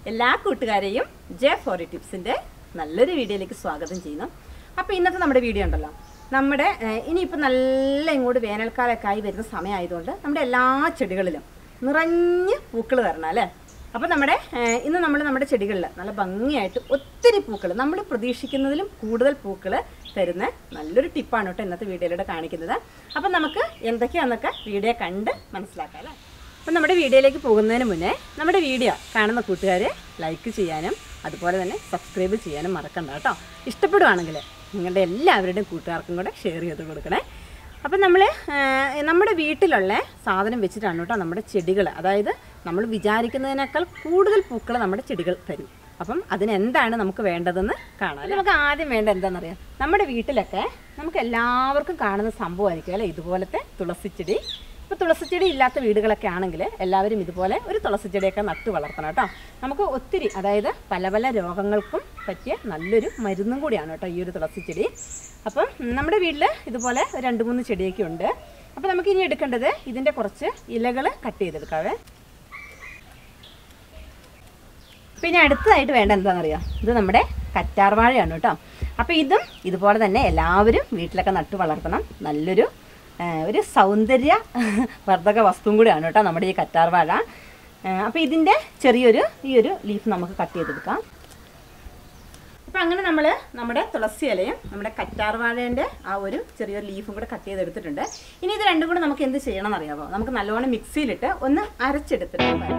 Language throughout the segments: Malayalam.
എല്ലാ കൂട്ടുകാരെയും ജെ ഫോറി ടിപ്സിൻ്റെ നല്ലൊരു വീഡിയോയിലേക്ക് സ്വാഗതം ചെയ്യുന്നു അപ്പോൾ ഇന്നത്തെ നമ്മുടെ വീഡിയോ ഉണ്ടല്ലോ നമ്മുടെ ഏഹ്, ഇനിയിപ്പോൾ നല്ല ഇങ്ങോട്ട് വേനൽക്കാലമൊക്കെ ആയി വരുന്ന സമയമായതുകൊണ്ട് നമ്മുടെ എല്ലാ ചെടികളിലും നിറഞ്ഞ് പൂക്കൾ വരണം അല്ലേ അപ്പോൾ നമ്മുടെ ഏഹ്, ഇന്ന് നമ്മൾ നമ്മുടെ ചെടികളിൽ നല്ല ഭംഗിയായിട്ട് ഒത്തിരി പൂക്കൾ നമ്മൾ പ്രതീക്ഷിക്കുന്നതിലും കൂടുതൽ പൂക്കൾ തരുന്ന നല്ലൊരു ടിപ്പാണ് കേട്ടോ ഇന്നത്തെ വീഡിയോയിലൂടെ കാണിക്കുന്നത് അപ്പം നമുക്ക് എന്തൊക്കെയാണെന്നൊക്കെ വീഡിയോ കണ്ട് മനസ്സിലാക്കാം അല്ലേ അപ്പം നമ്മുടെ വീഡിയോയിലേക്ക് പോകുന്നതിന് മുന്നേ നമ്മുടെ വീഡിയോ കാണുന്ന കൂട്ടുകാർ ലൈക്ക് ചെയ്യാനും അതുപോലെ തന്നെ സബ്സ്ക്രൈബ് ചെയ്യാനും മറക്കണ്ട കേട്ടോ ഇഷ്ടപ്പെടുവാണെങ്കിൽ നിങ്ങളുടെ എല്ലാവരുടെയും കൂട്ടുകാർക്കും കൂടെ ഷെയർ ചെയ്ത് കൊടുക്കണേ അപ്പം നമ്മൾ നമ്മുടെ വീട്ടിലുള്ള സാധനം വെച്ചിട്ടാണ് കേട്ടോ നമ്മുടെ ചെടികൾ അതായത് നമ്മൾ വിചാരിക്കുന്നതിനേക്കാൾ കൂടുതൽ പൂക്കൾ നമ്മുടെ ചെടികൾ തരും അപ്പം അതിനെന്താണ് നമുക്ക് വേണ്ടതെന്ന് കാണാം അല്ലേ? നമുക്ക് ആദ്യം വേണ്ട എന്താണെന്നറിയാം നമ്മുടെ വീട്ടിലൊക്കെ നമുക്ക് എല്ലാവർക്കും കാണുന്ന സംഭവമായിരിക്കും അല്ലേ ഇതുപോലത്തെ തുളസിച്ചെടി ഇപ്പോൾ തുളസിച്ചെടി ഇല്ലാത്ത വീടുകളൊക്കെ ആണെങ്കിൽ എല്ലാവരും ഇതുപോലെ ഒരു തുളസിച്ചെടിയൊക്കെ നട്ടു വളർത്തണം കേട്ടോ നമുക്ക് ഒത്തിരി അതായത് പല പല രോഗങ്ങൾക്കും പറ്റിയ നല്ലൊരു മരുന്നും കൂടിയാണ് കേട്ടോ ഈ ഒരു തുളസിച്ചെടി അപ്പം നമ്മുടെ വീട്ടിൽ ഇതുപോലെ ഒരു രണ്ട് മൂന്ന് ചെടിയൊക്കെ ഉണ്ട് അപ്പോൾ നമുക്ക് ഇനി എടുക്കേണ്ടത് ഇതിൻ്റെ കുറച്ച് ഇലകൾ കട്ട് ചെയ്തെടുക്കാവേ പിന്നെ അടുത്തതായിട്ട് വേണ്ട എന്താണെന്നറിയാം ഇത് നമ്മുടെ കറ്റാർവാഴയാണ് കേട്ടോ അപ്പോൾ ഇതും ഇതുപോലെ തന്നെ എല്ലാവരും വീട്ടിലൊക്കെ നട്ടു വളർത്തണം നല്ലൊരു ആ, ഒരു സൗന്ദര്യ വർദ്ധക വസ്തുവും കൂടിയാണ് കേട്ടോ നമ്മുടെ ഈ കറ്റാർവാഴ അപ്പോൾ ഇതിൻ്റെ ചെറിയൊരു ഈ ഒരു ലീഫ് നമുക്ക് കട്ട് ചെയ്തെടുക്കാം അപ്പം അങ്ങനെ നമ്മൾ നമ്മുടെ തുളസി ഇലയും നമ്മുടെ കറ്റാർവാഴേൻ്റെ ആ ഒരു ചെറിയൊരു ലീഫും കൂടെ കട്ട് ചെയ്തെടുത്തിട്ടുണ്ട് ഇനി ഇത് രണ്ടും കൂടെ നമുക്ക് എന്ത് ചെയ്യണം എന്നറിയാമോ നമുക്ക് നല്ലോണം മിക്സിയിലിട്ട് ഒന്ന് അരച്ചെടുത്തിട്ട് വരാം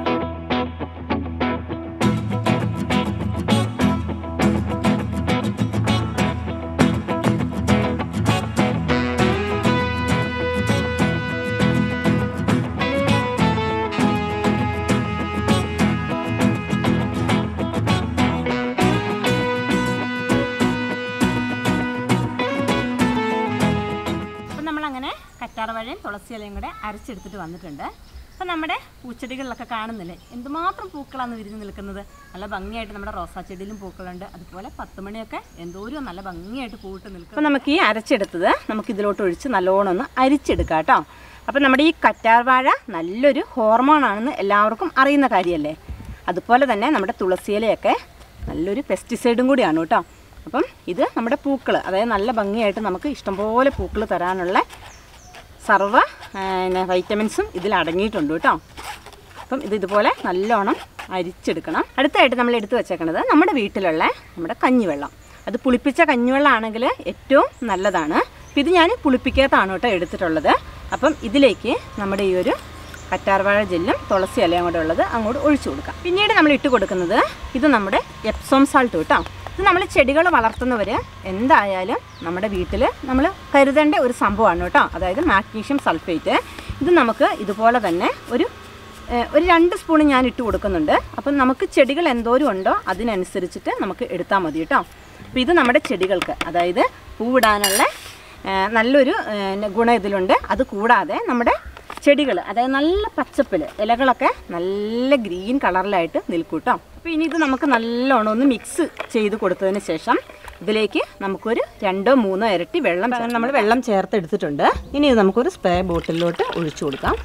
അപ്പം നമ്മളങ്ങനെ കറ്റാർവാഴയും തുളസി ഇലയും കൂടെ അരച്ചെടുത്തിട്ട് വന്നിട്ടുണ്ട് അപ്പം നമ്മുടെ പൂച്ചെടികളിലൊക്കെ കാണുന്നില്ലേ എന്തുമാത്രം പൂക്കളാണ് വിരിഞ്ഞ് നിൽക്കുന്നത് നല്ല ഭംഗിയായിട്ട് നമ്മുടെ റോസാ ചെടിയിലും പൂക്കളുണ്ട് അതുപോലെ പത്ത് മണിയൊക്കെ എന്തോരം നല്ല ഭംഗിയായിട്ട് പൂവിട്ട് നിൽക്കും അപ്പം നമുക്ക് ഈ അരച്ചെടുത്തത് നമുക്ക് ഇതിലോട്ട് ഒഴിച്ച് നല്ലോണം ഒന്ന് അരിച്ചെടുക്കാം കേട്ടോ അപ്പം നമ്മുടെ ഈ കറ്റാർവാഴ നല്ലൊരു ഹോർമോണാണെന്ന് എല്ലാവർക്കും അറിയുന്ന കാര്യമല്ലേ അതുപോലെ തന്നെ നമ്മുടെ തുളസിയിലയൊക്കെ നല്ലൊരു പെസ്റ്റിസൈഡും കൂടിയാണ് കേട്ടോ അപ്പം ഇത് നമ്മുടെ പൂക്കൾ അതായത് നല്ല ഭംഗിയായിട്ട് നമുക്ക് ഇഷ്ടംപോലെ പൂക്കൾ തരാനുള്ള സർവ്വ ആ, പിന്നെ വൈറ്റമിൻസും ഇതിൽ അടങ്ങിയിട്ടുണ്ട് കേട്ടോ അപ്പം ഇത് ഇതുപോലെ നല്ലോണം അരിച്ചെടുക്കണം അടുത്തായിട്ട് നമ്മൾ എടുത്തു വെച്ചേക്കണത് നമ്മുടെ വീട്ടിലുള്ള നമ്മുടെ കഞ്ഞിവെള്ളം അത് പുളിപ്പിച്ച കഞ്ഞിവെള്ളം ആണെങ്കിൽ ഏറ്റവും നല്ലതാണ് അപ്പം ഇത് ഞാൻ പുളിപ്പിക്കാത്താണ് കേട്ടോ എടുത്തിട്ടുള്ളത് അപ്പം ഇതിലേക്ക് നമ്മുടെ ഈ ഒരു കറ്റാർവാഴ ജെല്ലും തുളസി ഇലയും കൂടെ ഉള്ളത് അങ്ങോട്ട് ഒഴിച്ചു കൊടുക്കാം പിന്നീട് നമ്മൾ ഇട്ട് കൊടുക്കുന്നത് ഇത് നമ്മുടെ എപ്സോം സാൾട്ട് കേട്ടോ ഇത് നമ്മൾ ചെടികൾ വളർത്തുന്നവർ എന്തായാലും നമ്മുടെ വീട്ടിൽ നമ്മൾ കരുതേണ്ട ഒരു സംഭവമാണ് കേട്ടോ അതായത് മാഗ്നീഷ്യം സൾഫേറ്റ് ഇത് നമുക്ക് ഇതുപോലെ തന്നെ ഒരു ഏഹ്, ഒരു രണ്ട് സ്പൂൺ ഞാൻ ഇട്ട് കൊടുക്കുന്നുണ്ട് അപ്പം നമുക്ക് ചെടികൾ എന്തോരം ഉണ്ടോ അതിനനുസരിച്ചിട്ട് നമുക്ക് എടുത്താൽ മതി കേട്ടോ അപ്പോൾ ഇത് നമ്മുടെ ചെടികൾക്ക് അതായത് പൂവിടാനുള്ള ഏഹ്, നല്ലൊരു ഏഹ്, ഗുണം ഇതിലുണ്ട് അത് കൂടാതെ നമ്മുടെ ചെടികൾ അതായത് നല്ല പച്ചപ്പിൽ ഇലകളൊക്കെ നല്ല ഗ്രീൻ കളറിലായിട്ട് നിൽക്കും കേട്ടോ അപ്പോൾ ഇനി ഇത് നമുക്ക് നല്ലോണം ഒന്ന് മിക്സ് ചെയ്ത് കൊടുത്തതിന് ശേഷം ഇതിലേക്ക് നമുക്കൊരു രണ്ടോ മൂന്നോ ഇരട്ടി വെള്ളം നമ്മൾ വെള്ളം ചേർത്ത് എടുത്തിട്ടുണ്ട് ഇനി ഇത് നമുക്കൊരു സ്പ്രേ ബോട്ടിലോട്ട് ഒഴിച്ചു കൊടുക്കാം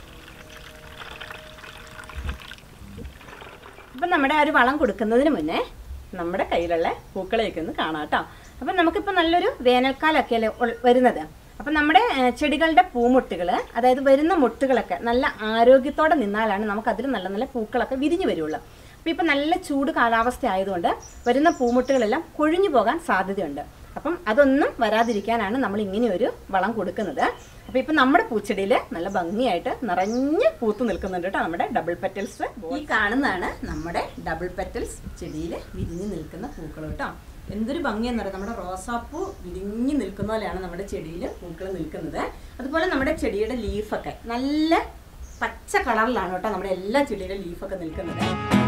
അപ്പം നമ്മുടെ ആ ഒരു വളം കൊടുക്കുന്നതിന് മുന്നേ നമ്മുടെ കയ്യിലുള്ള പൂക്കളെയൊക്കെ ഒന്ന് കാണാം കേട്ടോ അപ്പം നമുക്കിപ്പോൾ നല്ലൊരു വേനൽക്കാലമൊക്കെ അല്ലേ ഉൾ- വരുന്നത് അപ്പം നമ്മുടെ ഏഹ്, ചെടികളുടെ പൂമുട്ടുകൾ അതായത് വരുന്ന മുട്ടുകളൊക്കെ നല്ല ആരോഗ്യത്തോടെ നിന്നാലാണ് നമുക്ക് അതിൽ നല്ല നല്ല പൂക്കളൊക്കെ വിരിഞ്ഞു വരുള്ളൂ അപ്പോൾ ഇപ്പം നല്ല ചൂട് കാലാവസ്ഥ ആയതുകൊണ്ട് വരുന്ന പൂമുട്ടുകളെല്ലാം കൊഴിഞ്ഞു പോകാൻ സാധ്യതയുണ്ട് അപ്പം അതൊന്നും വരാതിരിക്കാനാണ് നമ്മൾ ഇങ്ങനെ ഒരു വളം കൊടുക്കുന്നത് അപ്പോൾ ഇപ്പം നമ്മുടെ പൂച്ചെടിയിൽ നല്ല ഭംഗിയായിട്ട് നിറഞ്ഞ് പൂത്ത് നിൽക്കുന്നുണ്ട് കേട്ടോ നമ്മുടെ ഡബിൾ പെറ്റൽസ് ഈ കാണുന്നതാണ് നമ്മുടെ ഡബിൾ പെറ്റൽസ് ചെടിയിൽ വിരിഞ്ഞ് നിൽക്കുന്ന പൂക്കൾ കേട്ടോ എന്തൊരു ഭംഗിയെന്ന് പറയുന്നത് നമ്മുടെ റോസാപ്പൂ വിരിഞ്ഞ് നിൽക്കുന്ന പോലെയാണ് നമ്മുടെ ചെടിയിൽ പൂക്കൾ നിൽക്കുന്നത് അതുപോലെ നമ്മുടെ ചെടിയുടെ ലീഫൊക്കെ നല്ല പച്ച കളറിലാണ് കേട്ടോ നമ്മുടെ എല്ലാ ചെടിയുടെ ലീഫൊക്കെ നിൽക്കുന്നത്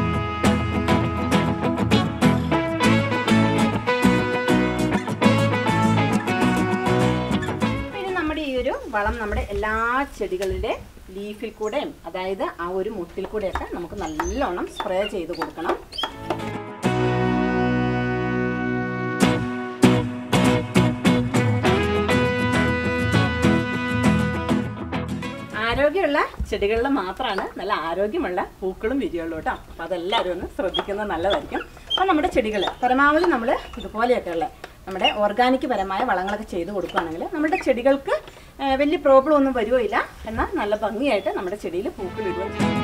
പിന്നെ നമ്മുടെ ഈ ഒരു വളം നമ്മുടെ എല്ലാ ചെടികളുടെ ലീഫിൽ കൂടെയും അതായത് ആ ഒരു മുട്ടിൽ കൂടെയൊക്കെ നമുക്ക് നല്ലോണം സ്പ്രേ ചെയ്ത് കൊടുക്കണം ആരോഗ്യമുള്ള ചെടികളിൽ മാത്രമാണ് നല്ല ആരോഗ്യമുള്ള പൂക്കളും വിരിയുള്ളൂ കേട്ടോ അപ്പോൾ അതെല്ലാവരും ഒന്ന് ശ്രദ്ധിക്കുന്നത് നല്ലതായിരിക്കും അപ്പോൾ നമ്മുടെ ചെടികൾ പരമാവധി നമ്മൾ ഇതുപോലെയൊക്കെയുള്ള നമ്മുടെ ഓർഗാനിക് പരമായ വളങ്ങളൊക്കെ ചെയ്ത് കൊടുക്കുകയാണെങ്കിൽ നമ്മുടെ ചെടികൾക്ക് ആ, വലിയ പ്രോബ്ലം ഒന്നും വരുകയില്ല എന്നാൽ നല്ല ഭംഗിയായിട്ട് നമ്മുടെ ചെടിയിൽ പൂക്കൾ ഇടുകയും ചെയ്യും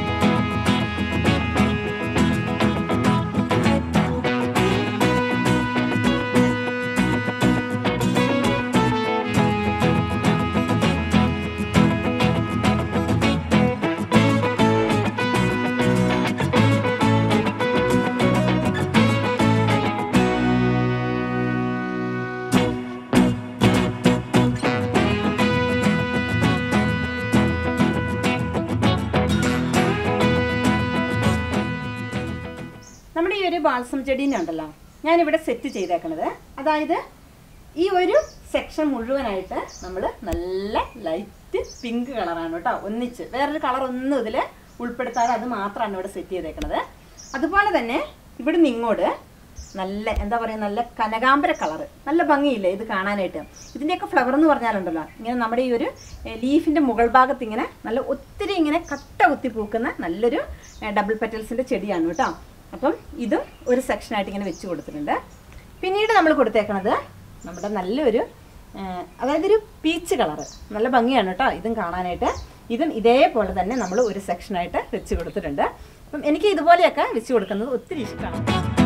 നമ്മുടെ ഈ ഒരു ബാൾസം ചെടീനെ ഉണ്ടല്ലോ ഞാനിവിടെ സെറ്റ് ചെയ്തേക്കണത് അതായത് ഈ ഒരു സെക്ഷൻ മുഴുവനായിട്ട് നമ്മൾ നല്ല ലൈറ്റ് പിങ്ക് കളറാണ് കേട്ടോ ഒന്നിച്ച് വേറൊരു കളർ ഒന്നും ഇതിൽ ഉൾപ്പെടുത്താതെ അത് മാത്രമാണ് ഇവിടെ സെറ്റ് ചെയ്തേക്കണത് അതുപോലെ തന്നെ ഇവിടുന്ന് ഇങ്ങോട്ട് നല്ല എന്താ പറയുക നല്ല കനകാമ്പര കളറ് നല്ല ഭംഗിയില്ലേ ഇത് കാണാനായിട്ട് ഇതിൻ്റെയൊക്കെ ഫ്ലവർ എന്ന് പറഞ്ഞാലുണ്ടല്ലോ ഇങ്ങനെ നമ്മുടെ ഈ ഒരു ലീഫിൻ്റെ മുകൾ ഭാഗത്ത് ഇങ്ങനെ നല്ല ഒത്തിരി ഇങ്ങനെ കട്ട കുത്തി പൂക്കുന്ന നല്ലൊരു ഡബിൾ പെറ്റൽസിൻ്റെ ചെടിയാണ് കേട്ടോ അപ്പം ഇതും ഒരു സെക്ഷനായിട്ട് ഇങ്ങനെ വെച്ച് കൊടുത്തിട്ടുണ്ട് പിന്നീട് നമ്മൾ കൊടുത്തേക്കണത് നമ്മുടെ നല്ലൊരു ആ, അതായത് ഒരു പീച്ച് കളറ് നല്ല ഭംഗിയാണ് കേട്ടോ ഇതും കാണാനായിട്ട് ഇതും ഇതേപോലെ തന്നെ നമ്മൾ ഒരു സെക്ഷനായിട്ട് വെച്ച് കൊടുത്തിട്ടുണ്ട് അപ്പം എനിക്ക് ഇതുപോലെയൊക്കെ വെച്ച് കൊടുക്കുന്നത് ഒത്തിരി ഇഷ്ടമാണ്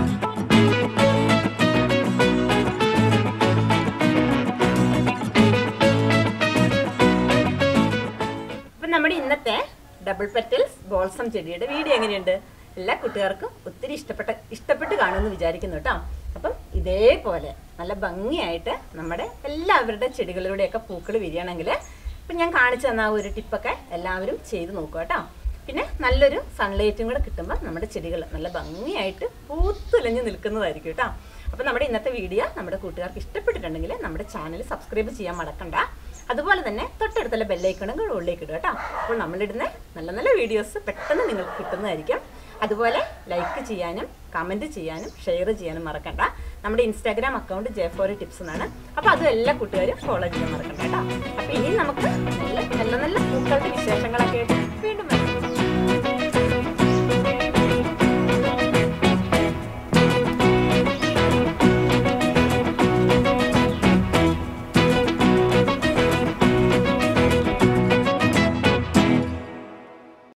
അപ്പം നമ്മുടെ ഇന്നത്തെ ഡബിൾ പെറ്റൽസ് ബോൾസം ചെടിയുടെ വീഡിയോ എങ്ങനെയുണ്ട് എല്ലാ കുട്ടികൾക്കും ഒത്തിരി ഇഷ്ടപ്പെട്ട ഇഷ്ടപ്പെട്ട് കാണുമെന്ന് വിചാരിക്കുന്നു കേട്ടോ അപ്പം ഇതേപോലെ നല്ല ഭംഗിയായിട്ട് നമ്മുടെ എല്ലാവരുടെ ചെടികളിലൂടെയൊക്കെ പൂക്കൾ വിരിയണമെങ്കിൽ ഇപ്പം ഞാൻ കാണിച്ചു തന്ന ആ ഒരു ടിപ്പൊക്കെ എല്ലാവരും ചെയ്ത് നോക്കുക കേട്ടോ പിന്നെ നല്ലൊരു സൺലൈറ്റും കൂടെ കിട്ടുമ്പോൾ നമ്മുടെ ചെടികൾ നല്ല ഭംഗിയായിട്ട് പൂത്തുലഞ്ഞ് നിൽക്കുന്നതായിരിക്കും കേട്ടോ അപ്പോൾ നമ്മുടെ ഇന്നത്തെ വീഡിയോ നമ്മുടെ കൂട്ടുകാർക്ക് ഇഷ്ടപ്പെട്ടിട്ടുണ്ടെങ്കിൽ നമ്മുടെ ചാനൽ സബ്സ്ക്രൈബ് ചെയ്യാൻ മറക്കണ്ട അതുപോലെ തന്നെ തൊട്ടടുത്തുള്ള ബെല്ലൈക്കണും കൂടെ ഉള്ളിലേക്ക് ഇടുക കേട്ടോ അപ്പോൾ നമ്മളിടുന്ന നല്ല നല്ല വീഡിയോസ് പെട്ടെന്ന് നിങ്ങൾക്ക് കിട്ടുന്നതായിരിക്കും അതുപോലെ ലൈക്ക് ചെയ്യാനും കമൻറ്റ് ചെയ്യാനും ഷെയർ ചെയ്യാനും മറക്കണ്ട നമ്മുടെ Instagram account J four tips എന്നാണ് അപ്പോൾ അതും എല്ലാ കൂട്ടുകാരും ഫോളോ ചെയ്യാൻ മറക്കണ്ട കേട്ടോ അപ്പോൾ ഇനി നമുക്ക് നല്ല നല്ല നല്ല പൂക്കളുടെ വിശേഷങ്ങളൊക്കെ ആയിട്ട് വീണ്ടും വരാം